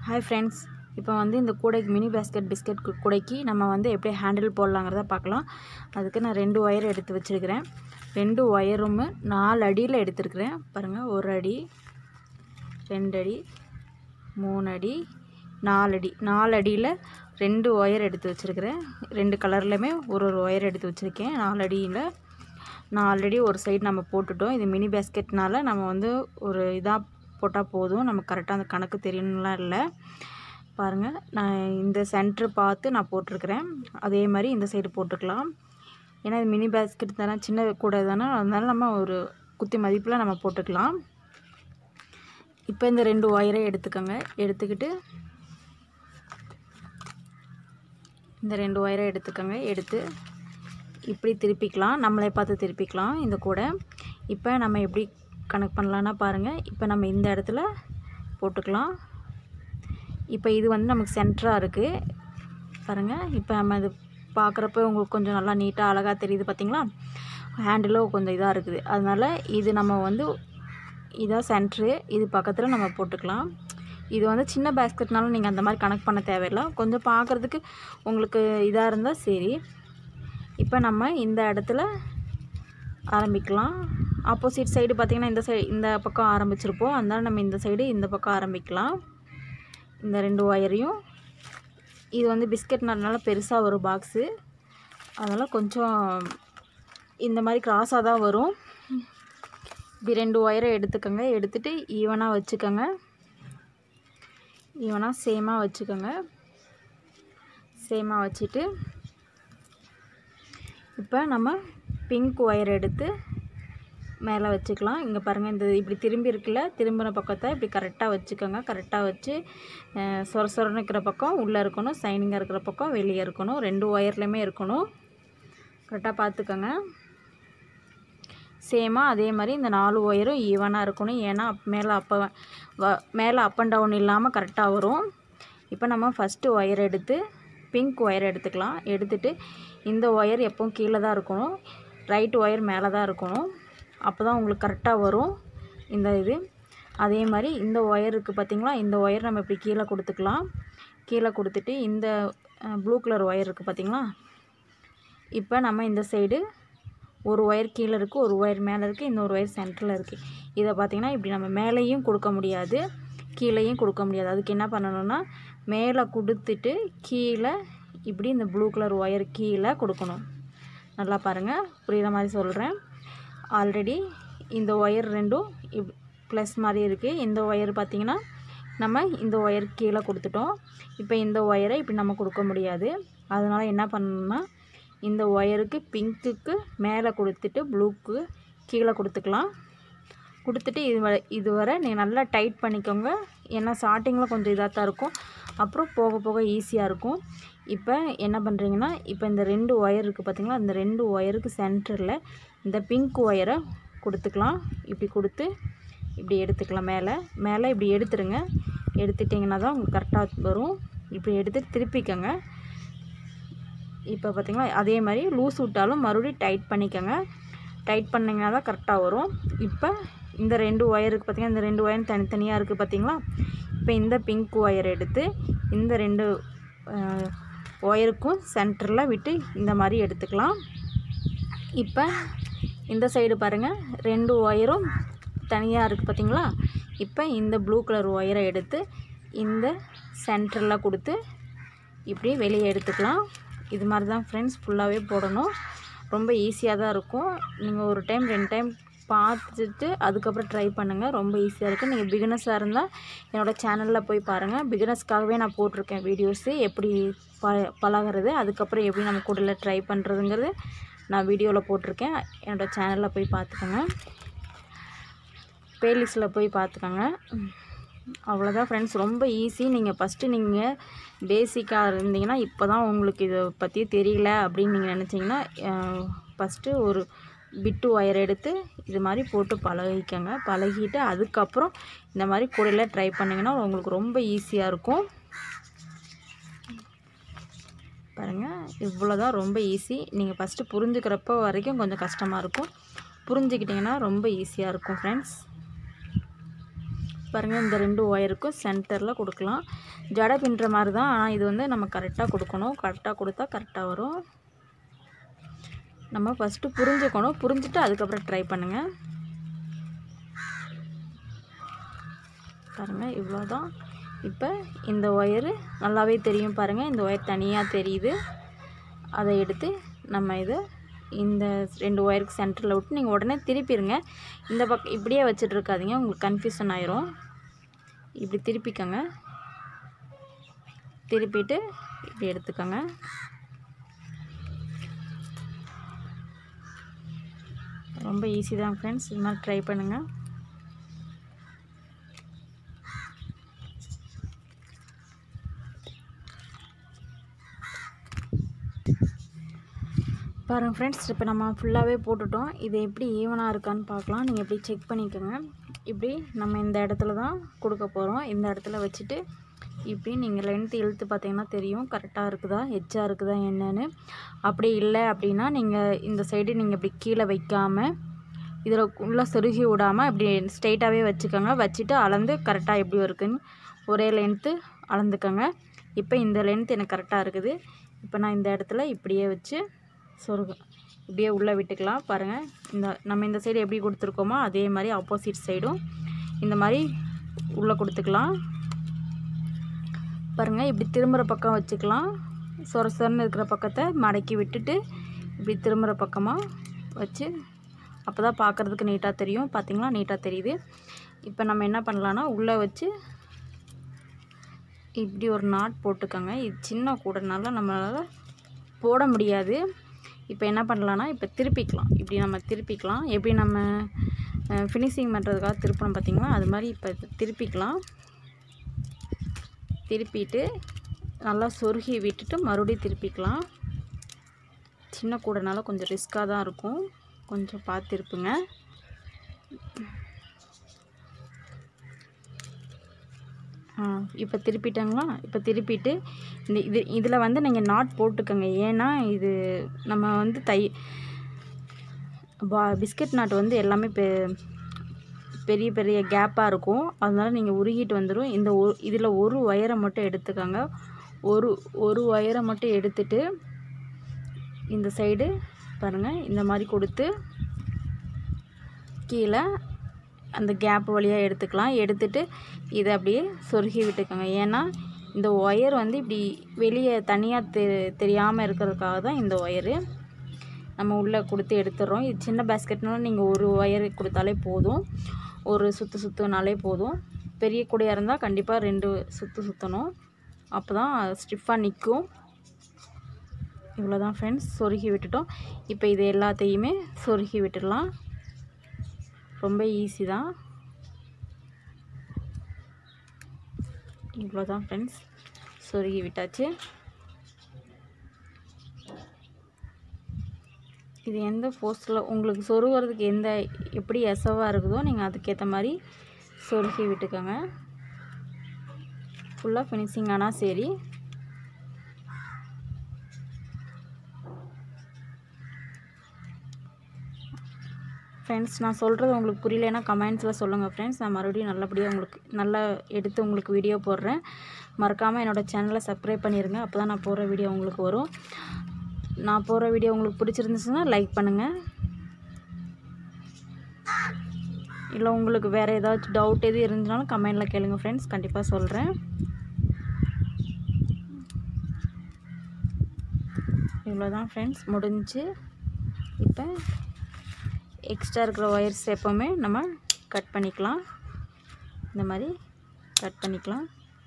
hi friends இப்போ வந்து இந்த கூடைக்கு மினி பேஸ்கெட் பிஸ்கட் கு- கூடைக்கு நம்ம வந்து எப்படி ஹேண்டில் போடலாங்கிறத பார்க்கலாம் அதுக்கு நான் ரெண்டு ஒயர் எடுத்து வச்சுருக்கிறேன் ரெண்டு ஒயரும் நாலு அடியில் எடுத்துருக்கிறேன் பாருங்கள் ஒரு அடி ரெண்டு அடி மூணு அடி நாலு அடி நாலு அடியில் ரெண்டு ஒயர் எடுத்து வச்சுருக்கிறேன் ரெண்டு கலர்லையுமே ஒரு ஒரு ஒயர் எடுத்து வச்சுருக்கேன் நாலு அடியில் நாலு அடி ஒரு சைடு நம்ம போட்டுட்டோம் இது மினி பேஸ்கெட்னால நம்ம வந்து ஒரு இதாக போட்டால் போதும் நம்ம கரெக்டாக அந்த கணக்கு தெரியணும்லாம் இல்லை பாருங்கள் நான் இந்த சென்ட்ரு பார்த்து நான் போட்டிருக்கிறேன் அதே மாதிரி இந்த சைடு போட்டுக்கலாம் ஏன்னா இது மினி பேஸ்கெட் தானே சின்ன கூடை தானே அதனால நம்ம ஒரு குத்தி மதிப்பில் நம்ம போட்டுக்கலாம் இப்போ இந்த ரெண்டு ஒயரை எடுத்துக்கோங்க எடுத்துக்கிட்டு இந்த ரெண்டு ஒயரை எடுத்துக்கோங்க எடுத்து இப்படி திருப்பிக்கலாம் நம்மளே பார்த்து திருப்பிக்கலாம் இந்த கூடை இப்போ நம்ம எப்படி கனெக்ட் பண்ணலான்னா பாருங்கள் இப்போ நம்ம இந்த இடத்துல போட்டுக்கலாம் இப்போ இது வந்து நமக்கு சென்டராக இருக்குது பாருங்கள் இப்போ நம்ம இது பார்க்குறப்ப உங்களுக்கு கொஞ்சம் நல்லா நீட்டாக அழகாக தெரியுது பார்த்தீங்களா ஹேண்டிலும் கொஞ்சம் இதாக இருக்குது அதனால் இது நம்ம வந்து இதான் சென்ட்ரு இது பக்கத்தில் நம்ம போட்டுக்கலாம் இது வந்து சின்ன பேஸ்கெட்னாலும் நீங்கள் அந்த மாதிரி கனெக்ட் பண்ண தேவையில்லை கொஞ்சம் பார்க்குறதுக்கு உங்களுக்கு இதாக இருந்தால் சரி இப்போ நம்ம இந்த இடத்துல ஆரம்பிக்கலாம் ஆப்போசிட் சைடு பார்த்திங்கன்னா இந்த சைடு இந்த பக்கம் ஆரம்பிச்சிருப்போம் அதனால் நம்ம இந்த சைடு இந்த பக்கம் ஆரம்பிக்கலாம் இந்த ரெண்டு ஒயரையும் இது வந்து பிஸ்கட்னால பெருசாக வரும் பாக்ஸு அதனால் கொஞ்சம் இந்த மாதிரி கிராஸாக தான் வரும் இப்படி ரெண்டு ஒயரை எடுத்துக்கோங்க எடுத்துகிட்டு ஈவனாக வச்சுக்கோங்க ஈவனாக சேமாக வச்சுக்கோங்க சேமாக வச்சுட்டு இப்போ நம்ம பிங்க் ஒயர் எடுத்து மேலே வச்சுக்கலாம் இங்கே பாருங்கள் இந்த இப்படி திரும்பி இருக்குல்ல திரும்பின பக்கத்தை இப்படி கரெக்டாக வச்சுக்கோங்க கரெக்டாக வச்சு அஹ், சொர சொரன்னு இருக்கிற பக்கம் உள்ளே இருக்கணும் சைனிங்காக இருக்கிற பக்கம் வெளியே இருக்கணும் ரெண்டு ஒயர்லேயுமே இருக்கணும் கரெக்டாக பார்த்துக்கோங்க சேமாக அதே மாதிரி இந்த நாலு ஒயரும் ஈவனாக இருக்கணும் ஏன்னா அப் மேலே அப்போ வ மேலே அப் அண்ட் டவுன் இல்லாமல் கரெக்டாக வரும் இப்போ நம்ம ஃபஸ்ட்டு ஒயர் எடுத்து பிங்க் ஒயர் எடுத்துக்கலாம் எடுத்துட்டு இந்த ஒயர் எப்பவும் கீழே தான் இருக்கணும் ரைட் ஒயர் மேலே தான் இருக்கணும் அப்போ தான் உங்களுக்கு கரெக்டாக வரும் இந்த இது அதே மாதிரி இந்த ஒயர் இருக்குது பார்த்தீங்களா இந்த ஒயர் நம்ம இப்படி கீழே கொடுத்துக்கலாம் கீழே கொடுத்துட்டு இந்த ப்ளூ கலர் ஒயர் இருக்குது பார்த்தீங்களா இப்போ நம்ம இந்த சைடு ஒரு ஒயர் கீழே இருக்குது ஒரு ஒயர் மேலே இருக்குது இன்னொரு ஒயர் சென்டரில் இருக்குது இதை பார்த்திங்கன்னா இப்படி நம்ம மேலேயும் கொடுக்க முடியாது கீழேயும் கொடுக்க முடியாது அதுக்கு என்ன பண்ணணும்னா மேலே கொடுத்துட்டு கீழே இப்படி இந்த ப்ளூ கலர் ஒயர் கீழே கொடுக்கணும் நல்லா பாருங்கள் புரியுற மாதிரி சொல்கிறேன் ஆல்ரெடி இந்த ஒயர் ரெண்டும் இப் ப்ளஸ் மாதிரி இருக்குது இந்த ஒயர் பார்த்திங்கன்னா நம்ம இந்த ஒயர் கீழே கொடுத்துட்டோம் இப்போ இந்த ஒயரை இப்படி நம்ம கொடுக்க முடியாது அதனால் என்ன பண்ணணும்னா இந்த ஒயருக்கு பிங்க்குக்கு மேலே கொடுத்துட்டு ப்ளூக்கு கீழே கொடுத்துக்கலாம் கொடுத்துட்டு இது வரை இது வரை நீ நல்லா டைட் பண்ணிக்கோங்க ஏன்னா ஸ்டார்டிங்கில் கொஞ்சம் இதாக தான் இருக்கும் அப்புறம் போக போக ஈஸியாக இருக்கும் இப்போ என்ன பண்ணுறீங்கன்னா இப்போ இந்த ரெண்டு ஒயர் இருக்குது பார்த்தீங்களா இந்த ரெண்டு ஒயருக்கு சென்டரில் இந்த பிங்க் ஒயரை கொடுத்துக்கலாம் இப்படி கொடுத்து இப்படி எடுத்துக்கலாம் மேலே மேலே இப்படி எடுத்துருங்க எடுத்துட்டிங்கன்னா தான் உங்களுக்கு கரெக்டாக வரும் இப்படி எடுத்து திருப்பிக்கோங்க இப்போ பார்த்தீங்களா அதே மாதிரி லூஸ் விட்டாலும் மறுபடியும் டைட் பண்ணிக்கோங்க டைட் பண்ணிங்கன்னா தான் கரெக்டாக வரும் இப்போ இந்த ரெண்டு ஒயருக்கு பார்த்தீங்கன்னா இந்த ரெண்டு ஒயர் தனித்தனியாக இருக்குது பார்த்தீங்களா இப்போ இந்த பிங்க் ஒயர் எடுத்து இந்த ரெண்டு ஒயருக்கும் சென்டரில் விட்டு இந்த மாதிரி எடுத்துக்கலாம் இப்போ இந்த சைடு பாருங்கள் ரெண்டு ஒயரும் தனியாக இருக்குது பார்த்தீங்களா இப்போ இந்த ப்ளூ கலர் ஒயரை எடுத்து இந்த சென்டரில் கொடுத்து இப்படி வெளியே எடுத்துக்கலாம் இது மாதிரி தான் ஃப்ரெண்ட்ஸ் ஃபுல்லாகவே போடணும் ரொம்ப ஈஸியாக தான் இருக்கும் நீங்கள் ஒரு டைம் ரெண்டு டைம் பார்த்துட்டு அதுக்கப்புறம் ட்ரை பண்ணுங்கள் ரொம்ப ஈஸியாக இருக்குது நீங்கள் பிகினஸாக இருந்தால் என்னோடய சேனலில் போய் பாருங்கள் பிகினஸ்க்காகவே நான் போட்டிருக்கேன் வீடியோஸு எப்படி ப பழகிறது அதுக்கப்புறம் எப்படி நம்ம கூடல ட்ரை பண்ணுறதுங்கிறது நான் வீடியோவில் போட்டிருக்கேன் என்னோடய சேனலில் போய் பார்த்துக்கோங்க பிளேலிஸ்ட்டில் போய் பார்த்துக்கோங்க அவ்வளோதான் ஃப்ரெண்ட்ஸ் ரொம்ப ஈஸி நீங்கள் ஃபஸ்ட்டு நீங்கள் பேசிக்காக இருந்தீங்கன்னா இப்போ தான் உங்களுக்கு இதை பற்றி தெரியல அப்படின்னு நீங்கள் நினச்சிங்கன்னா ஃபஸ்ட்டு ஒரு பிட்டு ஒயர் எடுத்து இது மாதிரி போட்டு பழகிக்கங்க பழகிட்டு அதுக்கப்புறம் இந்த மாதிரி கூடையில் ட்ரை பண்ணிங்கன்னா உங்களுக்கு ரொம்ப ஈஸியாக இருக்கும் பாருங்கள் இவ்வளோ தான் ரொம்ப ஈஸி நீங்கள் ஃபஸ்ட்டு புரிஞ்சுக்கிறப்ப வரைக்கும் கொஞ்சம் கஷ்டமாக இருக்கும் புரிஞ்சுக்கிட்டிங்கன்னா ரொம்ப ஈஸியாக இருக்கும் ஃப்ரெண்ட்ஸ் பாருங்கள் இந்த ரெண்டு ஒயருக்கும் சென்டரில் கொடுக்கலாம் ஜடை பின்னுற மாதிரி தான் ஆனால் இது வந்து நம்ம கரெக்டாக கொடுக்கணும் கரெக்டாக கொடுத்தா கரெக்டாக வரும் நம்ம ஃபஸ்ட்டு புரிஞ்சுக்கணும் புரிஞ்சுட்டு அதுக்கப்புறம் ட்ரை பண்ணுங்கள் பாருங்கள் இவ்வளோ தான் இப்போ இந்த ஒயரு நல்லாவே தெரியும் பாருங்கள் இந்த ஒயர் தனியாக தெரியுது அதை எடுத்து நம்ம இதை இந்த ரெண்டு ஒயருக்கு சென்டரில் விட்டு நீங்கள் உடனே திருப்பிடுங்க இந்த பக்கம் இப்படியே வச்சுட்டு இருக்காதீங்க உங்களுக்கு கன்ஃபியூஷன் ஆயிரும் இப்படி திருப்பிக்கங்க திருப்பிட்டு இப்படி எடுத்துக்கோங்க ரொம்ப ஈஸி தான் ஃப்ரெண்ட்ஸ் இது மாதிரி ட்ரை பண்ணுங்கள் பாருங்கள் ஃப்ரெண்ட்ஸ் இப்போ நம்ம ஃபுல்லாகவே போட்டுட்டோம் இது எப்படி ஈவனாக இருக்கான்னு பார்க்கலாம் நீங்கள் எப்படி செக் பண்ணிக்கோங்க இப்படி நம்ம இந்த இடத்துல தான் கொடுக்க போகிறோம் இந்த இடத்துல வச்சுட்டு இப்படி நீங்கள் லென்த் இழுத்து பார்த்தீங்கன்னா தெரியும் கரெக்டாக இருக்குதா எச்சாக இருக்குதா என்னன்னு அப்படி இல்லை அப்படின்னா நீங்கள் இந்த சைடு நீங்கள் இப்படி கீழே வைக்காமல் இதில் உள்ளே சொருகி விடாமல் இப்படி ஸ்ட்ரைட்டாகவே வச்சுக்கோங்க வச்சுட்டு அளந்து கரெக்டாக எப்படி இருக்குன்னு ஒரே லென்த்து அளந்துக்கோங்க இப்போ இந்த லென்த் எனக்கு கரெக்டாக இருக்குது இப்போ நான் இந்த இடத்துல இப்படியே வச்சு சொருகு இப்படியே உள்ளே விட்டுக்கலாம் பாருங்கள் இந்த நம்ம இந்த சைடு எப்படி கொடுத்துருக்கோமோ அதே மாதிரி ஆப்போசிட் சைடும் இந்த மாதிரி உள்ளே கொடுத்துக்கலாம் பாருங்கள் இப்படி திரும்புகிற பக்கம் வச்சுக்கலாம் சொர சொரன்னு இருக்கிற பக்கத்தை மடக்கி விட்டுட்டு இப்படி திரும்புகிற பக்கமாக வச்சு அப்போ தான் பார்க்குறதுக்கு நீட்டாக தெரியும் பார்த்திங்களா நீட்டாக தெரியுது இப்போ நம்ம என்ன பண்ணலான்னா உள்ளே வச்சு இப்படி ஒரு நாட் போட்டுக்கோங்க இது சின்ன கூடனால நம்மளால் போட முடியாது இப்போ என்ன பண்ணலான்னா இப்போ திருப்பிக்கலாம் இப்படி நம்ம திருப்பிக்கலாம் எப்படி நம்ம ஃபினிஷிங் பண்ணுறதுக்காக திருப்பணும் பார்த்திங்களா அது மாதிரி இப்போ திருப்பிக்கலாம் திருப்பிட்டு நல்லா சொருகி விட்டுட்டு மறுபடியும் திருப்பிக்கலாம் சின்ன கூடனால கொஞ்சம் ரிஸ்க்காக தான் இருக்கும் கொஞ்சம் பார்த்து இருப்புங்க இப்போ திருப்பிட்டாங்களா இப்போ திருப்பிட்டு இந்த இது இதில் வந்து நீங்கள் நாட் போட்டுக்கோங்க ஏன்னா இது நம்ம வந்து தை பா பிஸ்கட் நாட் வந்து எல்லாமே பெ பெரிய பெரிய கேப்பாக இருக்கும் அதனால் நீங்கள் உருகிட்டு வந்துடும் இந்த ஒரு இதில் ஒரு ஒயரை மட்டும் எடுத்துக்கோங்க ஒரு ஒரு ஒயரை மட்டும் எடுத்துட்டு இந்த சைடு பாருங்கள் இந்த மாதிரி கொடுத்து கீழே அந்த கேப் வழியாக எடுத்துக்கலாம் எடுத்துட்டு இதை அப்படியே சொருகி விட்டுக்கோங்க ஏன்னா இந்த ஒயர் வந்து இப்படி வெளியே தனியாக தெ தெரியாமல் இருக்கிறதுக்காக தான் இந்த ஒயரு நம்ம உள்ளே கொடுத்து எடுத்துடுறோம் இது சின்ன பேஸ்கெட்னால நீங்கள் ஒரு ஒயர் கொடுத்தாலே போதும் ஒரு சுற்று சுற்றுனாலே போதும் பெரிய கூடையாக இருந்தால் கண்டிப்பாக ரெண்டு சுற்று சுற்றணும் அப்போ தான் ஸ்டிஃபாக நிற்கும் இவ்வளோ தான் ஃப்ரெண்ட்ஸ் சொருகி விட்டுட்டோம் இப்போ இது எல்லாத்தையுமே சொருகி விட்டுடலாம் ரொம்ப ஈஸி தான் இவ்வளோ தான் ஃப்ரெண்ட்ஸ் சொருகி விட்டாச்சு இது எந்த போஸ்டில் உங்களுக்கு சொருகிறதுக்கு எந்த எப்படி எசவாக இருக்குதோ நீங்கள் அதுக்கேற்ற மாதிரி சொருகி விட்டுக்கோங்க ஃபுல்லாக ஃபினிஷிங் ஆனால் சரி ஃப்ரெண்ட்ஸ் நான் சொல்கிறது உங்களுக்கு புரியலைன்னா கமெண்ட்ஸில் சொல்லுங்கள் ஃப்ரெண்ட்ஸ் நான் மறுபடியும் நல்லபடியாக உங்களுக்கு நல்லா எடுத்து உங்களுக்கு வீடியோ போடுறேன் மறக்காமல் என்னோடய சேனலை சப்ஸ்கிரைப் பண்ணிடுங்க அப்போ தான் நான் போடுற வீடியோ உங்களுக்கு வரும் நான் போடுற வீடியோ உங்களுக்கு பிடிச்சிருந்துச்சுன்னா லைக் பண்ணுங்கள் இல்லை உங்களுக்கு வேறு ஏதாச்சும் டவுட் எது இருந்துச்சுனாலும் கமெண்டில் கேளுங்க ஃப்ரெண்ட்ஸ் கண்டிப்பாக சொல்கிறேன் இவ்வளோ தான் ஃப்ரெண்ட்ஸ் முடிஞ்சு இப்போ எக்ஸ்ட்ரா இருக்கிற ஒயர்ஸ் எப்போவுமே நம்ம கட் பண்ணிக்கலாம் இந்த மாதிரி கட் பண்ணிக்கலாம்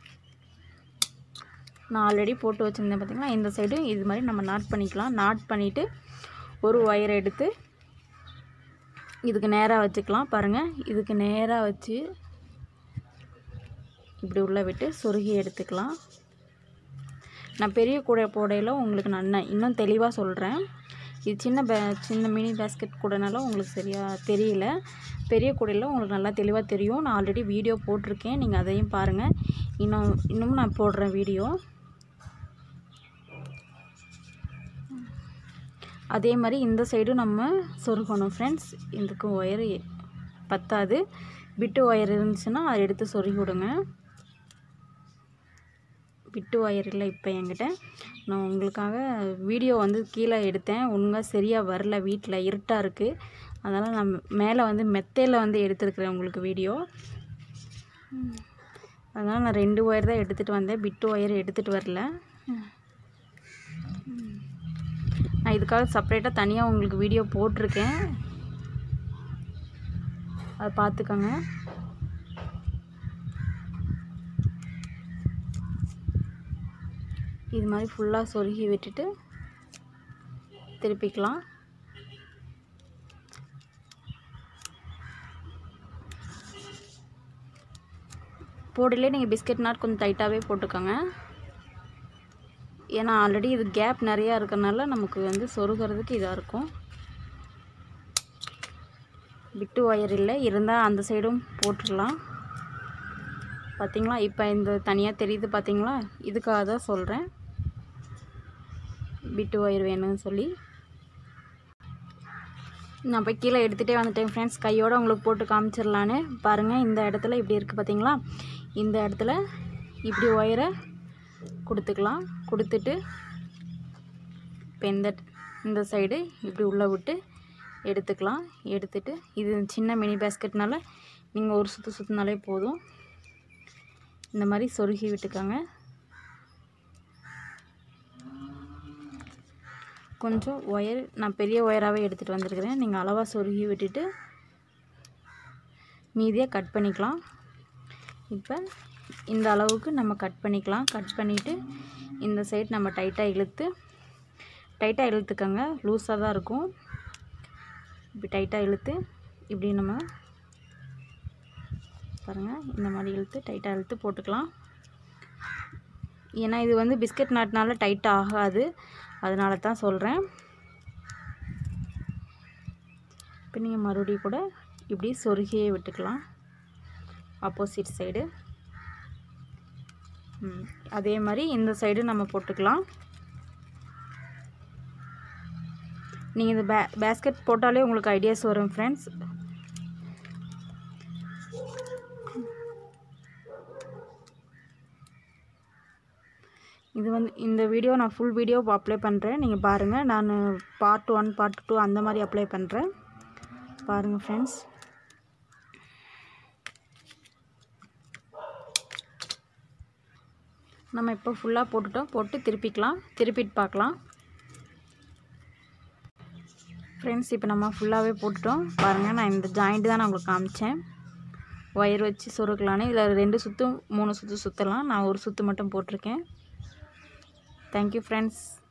நான் ஆல்ரெடி போட்டு வச்சுருந்தேன் பார்த்திங்களா இந்த சைடும் இது மாதிரி நம்ம நாட் பண்ணிக்கலாம் நாட் பண்ணிவிட்டு ஒரு ஒயர் எடுத்து இதுக்கு நேராக வச்சுக்கலாம் பாருங்கள் இதுக்கு நேராக வச்சு இப்படி உள்ளே விட்டு சொருகி எடுத்துக்கலாம் நான் பெரிய கூடை போடையில் உங்களுக்கு நான் இன்னும் தெளிவாக சொல்கிறேன் இது சின்ன பே சின்ன மினி பேஸ்கெட் கூடனால உங்களுக்கு சரியாக தெரியல பெரிய கூடையில் உங்களுக்கு நல்லா தெளிவாக தெரியும் நான் ஆல்ரெடி வீடியோ போட்டிருக்கேன் நீங்கள் அதையும் பாருங்கள் இன்னும் இன்னும் நான் போடுறேன் வீடியோ அதே மாதிரி இந்த சைடும் நம்ம சொருகணும் ஃப்ரெண்ட்ஸ் இதுக்கு ஒயர் பத்தாது பிட்டு ஒயர் இருந்துச்சுன்னா அதை எடுத்து சொருகி விடுங்க பிட்டு ஒயர் இல்லை இப்போ என்கிட்ட நான் உங்களுக்காக வீடியோ வந்து கீழே எடுத்தேன் ஒழுங்காக சரியாக வரல வீட்டில் இருட்டாக இருக்குது அதனால் நான் மேலே வந்து மெத்தையில் வந்து எடுத்துருக்குறேன் உங்களுக்கு வீடியோ அதனால் நான் ரெண்டு ஒயர் தான் எடுத்துகிட்டு வந்தேன் பிட்டு ஒயர் எடுத்துகிட்டு வரல நான் இதுக்காக செப்பரேட்டாக தனியாக உங்களுக்கு வீடியோ போட்டிருக்கேன் அதை பார்த்துக்கோங்க இது மாதிரி ஃபுல்லாக சொருகி விட்டுட்டு திருப்பிக்கலாம் போடலே நீங்கள் பிஸ்கட் நாட் கொஞ்சம் டைட்டாகவே போட்டுக்கோங்க ஏன்னா ஆல்ரெடி இது கேப் நிறையா இருக்கறனால நமக்கு வந்து சொருகிறதுக்கு இதாக இருக்கும் பிட்டு ஒயர் இல்லை இருந்தால் அந்த சைடும் போட்டுடலாம் பார்த்தீங்களா இப்போ இந்த தனியாக தெரியுது பார்த்தீங்களா இதுக்காக தான் சொல்கிறேன் பிட்டு ஒயர் வேணும்னு சொல்லி நான் போய் கீழே எடுத்துகிட்டே வந்துட்டேன் ஃப்ரெண்ட்ஸ் கையோடு உங்களுக்கு போட்டு காமிச்சிடலான்னு பாருங்கள் இந்த இடத்துல இப்படி இருக்குது பார்த்தீங்களா இந்த இடத்துல இப்படி ஒயரை கொடுத்துக்கலாம் கொடுத்துட்டு இப்போ இந்த இந்த சைடு இப்படி உள்ளே விட்டு எடுத்துக்கலாம் எடுத்துட்டு இது சின்ன மினி பேஸ்கெட்னால நீங்கள் ஒரு சுற்று சுற்றினாலே போதும் இந்த மாதிரி சொருகி விட்டுக்கோங்க கொஞ்சம் ஒயர் நான் பெரிய ஒயராகவே எடுத்துகிட்டு வந்திருக்கிறேன் நீங்கள் அளவாக சொருகி விட்டுட்டு மீதியாக கட் பண்ணிக்கலாம் இப்போ இந்த அளவுக்கு நம்ம கட் பண்ணிக்கலாம் கட் பண்ணிவிட்டு இந்த சைடு நம்ம டைட்டாக இழுத்து டைட்டாக இழுத்துக்கோங்க லூஸாக தான் இருக்கும் இப்படி டைட்டாக இழுத்து இப்படி நம்ம பாருங்கள் இந்த மாதிரி இழுத்து டைட்டாக இழுத்து போட்டுக்கலாம் ஏன்னா இது வந்து பிஸ்கட் நாட்னால டைட் ஆகாது அதனால தான் சொல்கிறேன் இப்போ நீங்கள் மறுபடியும் கூட இப்படி சொருகியே விட்டுக்கலாம் ஆப்போசிட் சைடு அதே மாதிரி இந்த சைடு நம்ம போட்டுக்கலாம் நீங்கள் இந்த பே பேஸ்கெட் போட்டாலே உங்களுக்கு ஐடியாஸ் வரும் ஃப்ரெண்ட்ஸ் இது வந்து இந்த வீடியோ நான் ஃபுல் வீடியோ அப்ளை பண்ணுறேன் நீங்கள் பாருங்கள் நான் பார்ட் ஒன் பார்ட் டூ அந்த மாதிரி அப்ளை பண்ணுறேன் பாருங்கள் ஃப்ரெண்ட்ஸ் நம்ம இப்போ ஃபுல்லாக போட்டுட்டோம் போட்டு திருப்பிக்கலாம் திருப்பிட்டு பார்க்கலாம் ஃப்ரெண்ட்ஸ் இப்போ நம்ம ஃபுல்லாகவே போட்டுட்டோம் பாருங்கள் நான் இந்த ஜாயிண்ட் தான் நான் உங்களுக்கு காமிச்சேன் ஒயர் வச்சு சொருக்கலான்னு இதில் ரெண்டு சுற்றும் மூணு சுற்று சுற்றலாம் நான் ஒரு சுற்று மட்டும் போட்டிருக்கேன் தேங்க்யூ ஃப்ரெண்ட்ஸ்